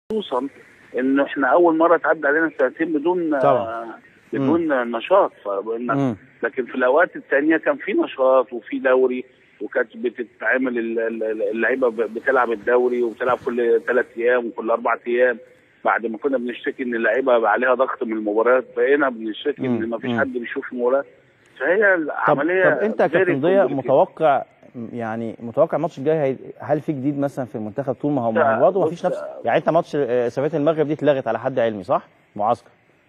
خصوصا ان احنا اول مره تعدي علينا سنتين بدون طبعا. بدون نشاط فإن- مم. لكن في الاوقات الثانيه كان في نشاط وفي دوري وكانت بتتعمل ال- ال- اللعيبه ب- بتلعب الدوري وبتلعب كل ثلاث ايام وكل اربع ايام بعد ما كنا بنشتكي ان اللعيبه بقى عليها ضغط من المباريات بقينا بنشتكي ان مم. ما فيش مم. حد بيشوف المباريات فهي طب, العمليه طب انت يا very كابتن ضياء complicated. متوقع يعني متوقع الماتش الجاي هي- هل في جديد مثلا في المنتخب طول ما هو ما لا، هو برضه ما بص، فيش نفس يعني انت ماتش آه، سفريه المغرب دي اتلغت على حد علمي صح؟ معسكر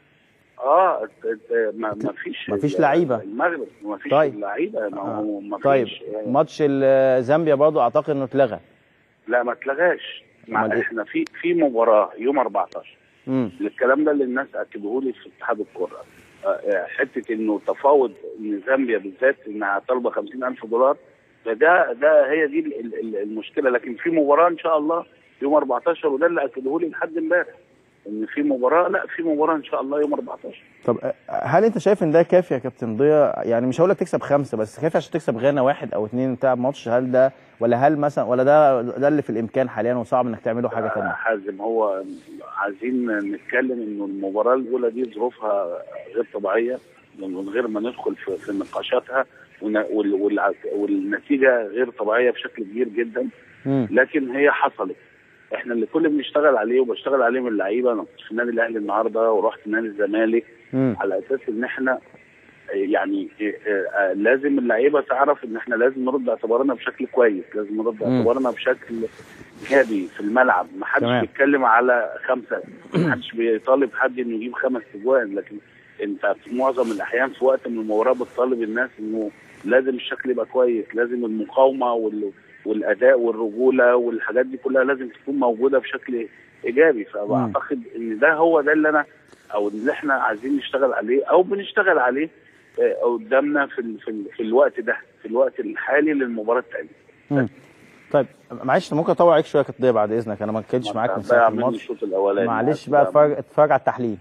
اه ات- ات- ما ما فيش ما فيش لعيبة. المغرب ما فيش طيب. لعيبه ما هو ما طيب فيش ماتش ال- زامبيا برضه اعتقد انه اتلغى لا ما اتلغاش مع أمال إيه؟ احنا في في مباراه يوم 14 امم الكلام ده اللي الناس اكدوه لي في اتحاد الكره آه، آه، حته انه تفاوض ان زامبيا بالذات انها طالبه 50000 دولار فده ده هي دي ال- ال- المشكله لكن في مباراه ان شاء الله يوم 14 وده اللي اكدوه لي لحد امبارح ان في مباراه لا في مباراه ان شاء الله يوم 14 طب آه، هل انت شايف ان ده كافي يا كابتن ضياء يعني مش هقول لك تكسب خمسه بس كافي عشان تكسب غانا واحد او اثنين بتاع ماتش هل ده ولا هل مثلا ولا ده ده اللي في الامكان حاليا وصعب انك تعمله حاجه آه، ثانيه حازم هو عايزين نتكلم انه المباراه الاولى دي ظروفها غير طبيعيه من غير ما ندخل في, في نقاشاتها ون- وال- وال- والنتيجه غير طبيعيه بشكل كبير جدا امم لكن هي حصلت احنا اللي كل بنشتغل عليه وبشتغل عليه من اللعيبه انا كنت في النادي الاهلي النهارده ورحت نادي الزمالك امم على اساس ان احنا يعني آه، آه، لازم اللعيبه تعرف ان احنا لازم نرد اعتبارنا بشكل كويس لازم نرد مم. اعتبارنا بشكل ايجابي في الملعب ما حدش تمام. بيتكلم على خمسه ما حدش بيطالب حد انه يجيب خمس اجوان لكن انت في معظم الاحيان في وقت من المباراه بتطالب الناس انه لازم الشكل يبقى كويس لازم المقاومه وال والاداء والرجوله والحاجات دي كلها لازم تكون موجوده بشكل ايجابي فبعتقد ان ده هو ده اللي انا او اللي احنا عايزين نشتغل عليه او بنشتغل عليه آه، قدامنا في ال- في, ال- في الوقت ده في الوقت الحالي للمباراه الثانيه مم. طيب معلش ممكن اطول عليك شويه يا كابتن ضياء بعد اذنك انا ما كنتش معاك من ساعه مني الماتش الشوط الاولاني معلش بقى اتفرج اتفرج على التحليل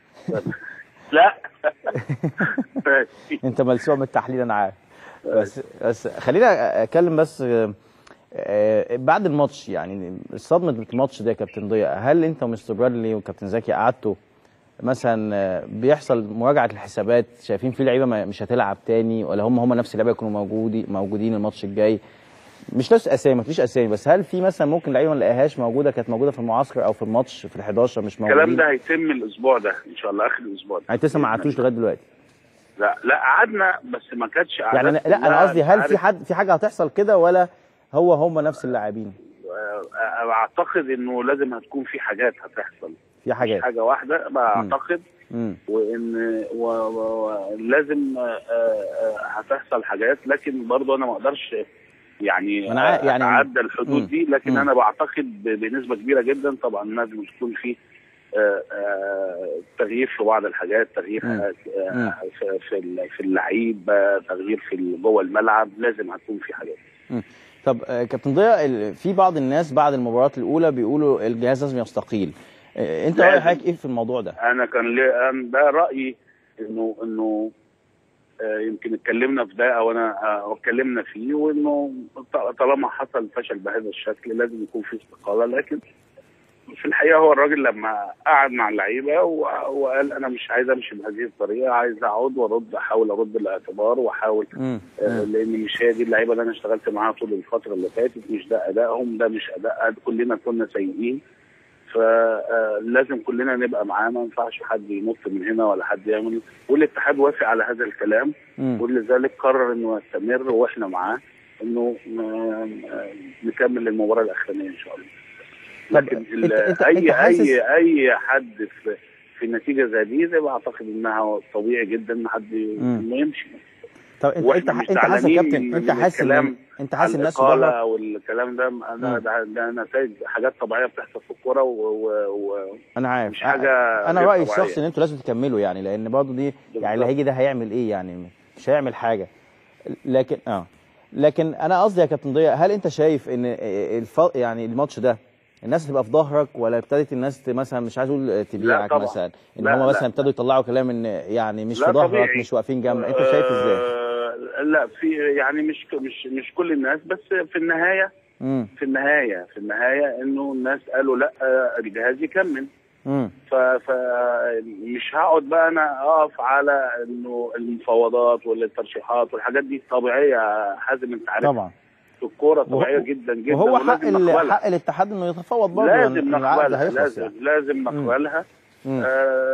لا انت ملسوع من التحليل انا عارف بس بس خلينا اتكلم بس آه، آه، بعد الماتش يعني صدمه الماتش ده يا كابتن ضياء هل انت ومستر برادلي وكابتن زكي قعدتوا مثلا آه، بيحصل مراجعه الحسابات شايفين في لعيبه ما- مش هتلعب تاني ولا هم هم نفس اللعيبه يكونوا موجودين موجودين الماتش الجاي مش نفس اسامي مفيش اسامي بس هل في مثلا ممكن لعيبه ما نلاقيهاش موجوده كانت موجوده في المعسكر او في الماتش في ال11 مش موجودين الكلام ده هيتم الاسبوع ده ان شاء الله اخر الاسبوع ده يعني لسه ما قعدتوش لغايه دلوقتي لا لا قعدنا بس ما كانتش يعني أنا قعدات لا انا كلها، قصدي هل عارف، في حد في حاجه هتحصل كده ولا هو هم نفس اللاعبين آه، اعتقد انه لازم هتكون في حاجات هتحصل في مش حاجات حاجه واحده بعتقد امم وان و- و- ولازم آه، آه، هتحصل حاجات لكن برضه انا ما اقدرش يعني أنا عا- يعني- اتعدى الحدود مم. دي لكن مم. انا بعتقد ب- بنسبه كبيره جدا طبعا لازم تكون في آه، آه، تغيير في بعض الحاجات تغيير مم. آه، مم. آه، في في ال- في اللعيب آه، تغيير في ال- جوه الملعب لازم هتكون في حاجات طب آه، كابتن ضياء ال- في بعض الناس بعد المباراه الاولى بيقولوا الجهاز لازم يستقيل آه، انت لازم. راي حضرتك ايه في الموضوع ده انا كان لي أنا ده رايي انه انه آه، يمكن اتكلمنا في ده او انا آه، اتكلمنا فيه وانه ط- طالما حصل فشل بهذا الشكل لازم يكون في استقاله لكن في الحقيقه هو الراجل لما قعد مع اللعيبه و- وقال انا مش عايز امشي بهذه الطريقه عايز اقعد وارد احاول ارد الاعتبار واحاول امم آه، لان مش هي دي اللعيبه اللي انا اشتغلت معاها طول الفتره اللي فاتت مش ده ادائهم ده مش اداء كلنا كنا سيئين فلازم كلنا نبقى معاه ما ينفعش حد ينط من هنا ولا حد يعمل والاتحاد وافق على هذا الكلام ولذلك قرر انه يستمر واحنا معاه انه آه، نكمل المباراه الاخرانيه ان شاء الله طب لكن ال- أنت- أنت- اي أنت حاسس- اي اي حد في في نتيجه زي دي زي بعتقد انها طبيعي جدا ان حد مم. انه يمشي طب انت وإحنا انت مش انت حاسس يا زعلانين كابتن من- انت من حاسس الكلام ان انت حاسس الناس في الإقالة ظهرك والكلام ده مم. ده, ده, ده نتائج حاجات طبيعيه بتحصل في الكوره و, و, و انا عارف مش حاجة انا غير رايي طبيعية. الشخصي ان انتوا لازم تكملوا يعني لان برضه دي يعني اللي بالظبط. هيجي ده هيعمل ايه يعني مش هيعمل حاجه لكن اه لكن انا قصدي يا كابتن ضياء هل انت شايف ان الف... يعني الماتش ده الناس تبقى في ظهرك ولا ابتدت الناس ت- مثلا مش عايز اقول تبيعك طبعا. مثلا ان لا، هم لا. مثلا ابتدوا يطلعوا كلام ان يعني مش لا في ظهرك طبيعي. مش واقفين جنبك انت شايف ازاي؟ آه لا في يعني مش مش مش كل الناس بس في النهايه امم في النهايه في النهايه انه الناس قالوا لا آه، الجهاز يكمل امم ف- فمش هقعد بقى انا اقف على انه المفاوضات والترشيحات والحاجات دي طبيعيه يا حازم انت عارف طبعا في الكوره طبيعيه وهو- جدا جدا وهو حق ولازم ال- نقبلها. حق الاتحاد انه يتفاوض برضه لازم لأن العقد نقبلها هيخلص لازم يعني لازم نقبلها مم.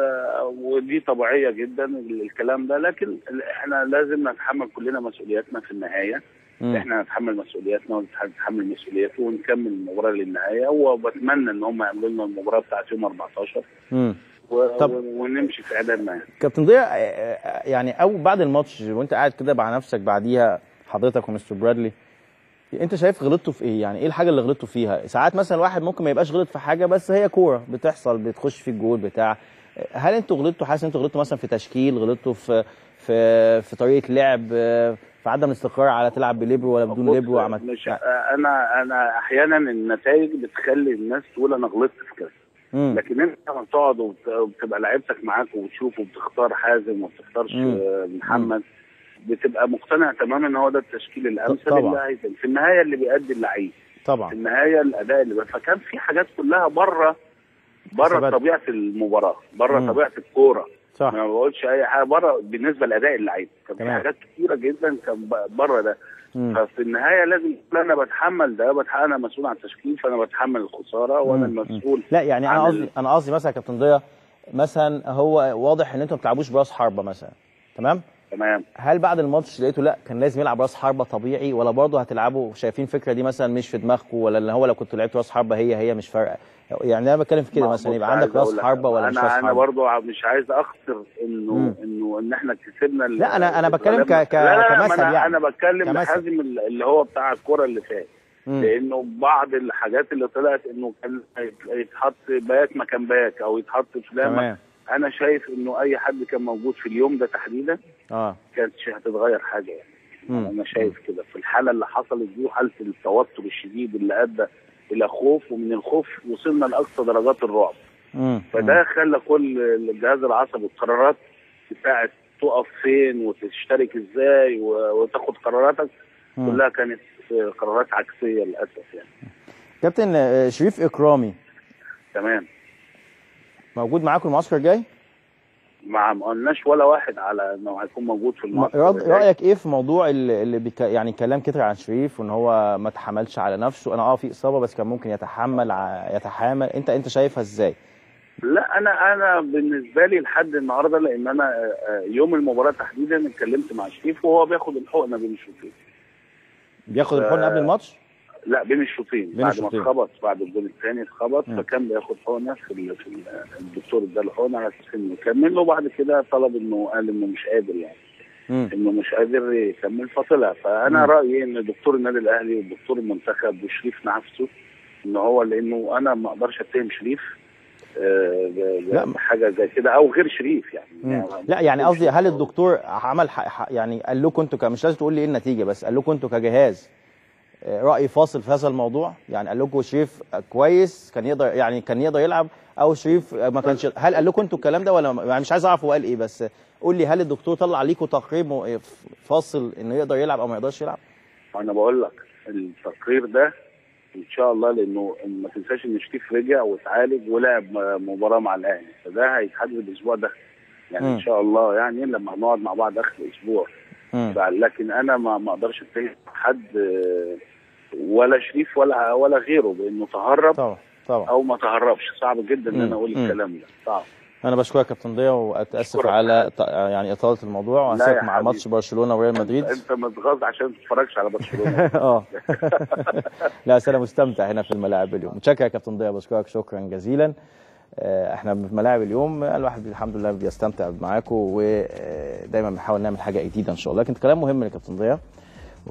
آه ودي طبيعيه جدا الكلام ده لكن احنا لازم نتحمل كلنا مسؤولياتنا في النهايه مم. احنا نتحمل مسؤولياتنا والاتحاد يتحمل مسؤولياته ونكمل المباراه للنهايه وبتمنى ان هم يعملوا لنا المباراه بتاعت يوم 14 مم. و... طب- و- ونمشي في اعدادنا يعني. كابتن ضياء آه، آه، يعني او بعد الماتش وانت قاعد كده مع نفسك بعديها حضرتك ومستر برادلي انت شايف غلطتوا في ايه يعني ايه الحاجه اللي غلطتوا فيها ساعات مثلا الواحد ممكن ما يبقاش غلط في حاجه بس هي كوره بتحصل بتخش في الجول بتاع هل انتوا غلطتوا حاسس انتوا غلطتوا مثلا في تشكيل غلطتوا في في في طريقه لعب آه، في عدم الاستقرار على تلعب بليبرو ولا بدون بص، ليبرو عملت مش انا انا احيانا النتائج بتخلي الناس تقول انا غلطت في كذا مم. لكن انت لما بتقعد وبت- وبتبقى لعيبتك معاك وبتشوف وبتختار حازم وما بتختارش مم. آه، محمد بتبقى مقتنع تماما ان هو ده التشكيل الامثل طبعا. اللي هيتم في النهايه اللي بيأدي اللعيب في طبعا النهايه الاداء اللي بقى. فكان في حاجات كلها بره بره حسابات. طبيعه المباراه بره مم. طبيعه الكوره صح ما بقولش اي حاجه بره بالنسبه لاداء اللعيب كان في تمام. حاجات كتيره جدا كان ب- بره ده مم. ففي النهايه لازم انا بتحمل ده بتحمل انا مسؤول عن التشكيل فانا بتحمل الخساره وانا مم. المسؤول لا يعني انا عن قصدي ال- انا قصدي مثلا يا كابتن ضياء مثلا هو واضح ان انتوا ما بتلعبوش براس حربه مثلا تمام تمام هل بعد الماتش لقيته لا كان لازم يلعب راس حربه طبيعي ولا برضه هتلعبوا شايفين الفكره دي مثلا مش في دماغكم ولا اللي هو لو كنت لعبت راس حربه هي هي مش فارقه يعني انا بتكلم في كده ما- مثلا بص، يبقى عايز عندك أقول راس لك حربه ولا انا مش راس انا حربه برضو ع- مش عايز اخسر انه مم. انه ان احنا كسبنا ال- لا، أنا- أنا بتكلم ك- ك- لا لا لا ما كمثل انا, يعني. انا بتكلم كمثل. لحازم ال- اللي هو بتاع الكره اللي فات مم. لانه بعض الحاجات اللي طلعت انه كان يتحط باك مكان باك او يتحط فلان تمام انا شايف انه اي حد كان موجود في اليوم ده تحديدا اه كانتش هتتغير حاجه يعني مم. انا شايف كده في الحاله اللي حصلت دي وحاله التوتر الشديد اللي ادى الى خوف ومن الخوف وصلنا لاقصى درجات الرعب مم. فده خلى كل الجهاز العصبي القرارات بتاعت تقف فين وتشترك ازاي و- وتاخد قراراتك مم. كلها كانت قرارات عكسيه للاسف يعني كابتن آه، شريف اكرامي تمام موجود معاكم المعسكر الجاي مع ما قلناش ولا واحد على انه هيكون موجود في ما- المعسكر رد- الجاي. رايك ايه في موضوع اللي, اللي بيك يعني كلام كتير عن شريف وان هو ما تحملش على نفسه انا اه في اصابه بس كان ممكن يتحمل ع- يتحامل انت انت شايفها ازاي لا انا انا بالنسبه لي لحد النهارده لان انا آه، آه، يوم المباراه تحديدا اتكلمت مع شريف وهو بياخد الحقنه بين الشوطين بياخد الحقن قبل الماتش لا بين الشوطين بين بعد الشوطين. ما اتخبط بعد الجول الثاني اتخبط مم. فكان بياخد حقنه في, ال- في ال- الدكتور اداله حقنه على اساس انه يكمل وبعد كده طلب انه قال انه مش قادر يعني مم. انه مش قادر يكمل فطلع فانا مم. رايي ان دكتور النادي الاهلي ودكتور المنتخب وشريف نفسه ان هو لانه انا ما اقدرش اتهم شريف آه، ب- ب- لا. بحاجه زي كده او غير شريف يعني, مم. يعني لا يعني دكتور قصدي هل شريف الدكتور عمل ح... ح... يعني قال لكم انتوا ك... مش لازم تقول لي ايه النتيجه بس قال لكم انتوا كجهاز آه، راي فاصل في هذا الموضوع يعني قال لكم شريف كويس كان يقدر يعني كان يقدر يلعب او شريف ما كانش هل قال لكم انتوا الكلام ده ولا يعني مش عايز اعرف هو قال ايه بس قول لي هل الدكتور طلع ليكم تقرير م- فاصل انه يقدر يلعب او ما يقدرش يلعب انا بقول لك التقرير ده ان شاء الله لانه ما تنساش ان شريف رجع واتعالج ولعب م- مباراه مع الاهلي فده هيتحدد الاسبوع ده يعني مم. ان شاء الله يعني لما نقعد مع بعض اخر الاسبوع مم. لكن انا ما ما اقدرش اتهم حد آه، ولا شريف ولا ولا غيره بانه تهرب طبعا طبعا او ما تهربش صعب جدا ان مم. انا اقول مم. الكلام ده صعب انا بشكرك يا كابتن ضياء واتاسف أشكرك. على ط- يعني اطاله الموضوع لا يا وهسيبك مع حبيبي. ماتش برشلونه وريال مدريد انت متغاظ عشان ما تتفرجش على برشلونه اه لا بس انا مستمتع هنا في الملاعب اليوم متشكر يا كابتن ضياء بشكرك شكرا جزيلا آه، احنا في ملاعب اليوم الواحد الحمد لله بيستمتع معاكم ودايما بنحاول نعمل حاجه جديده ان شاء الله لكن كلام مهم يا كابتن ضياء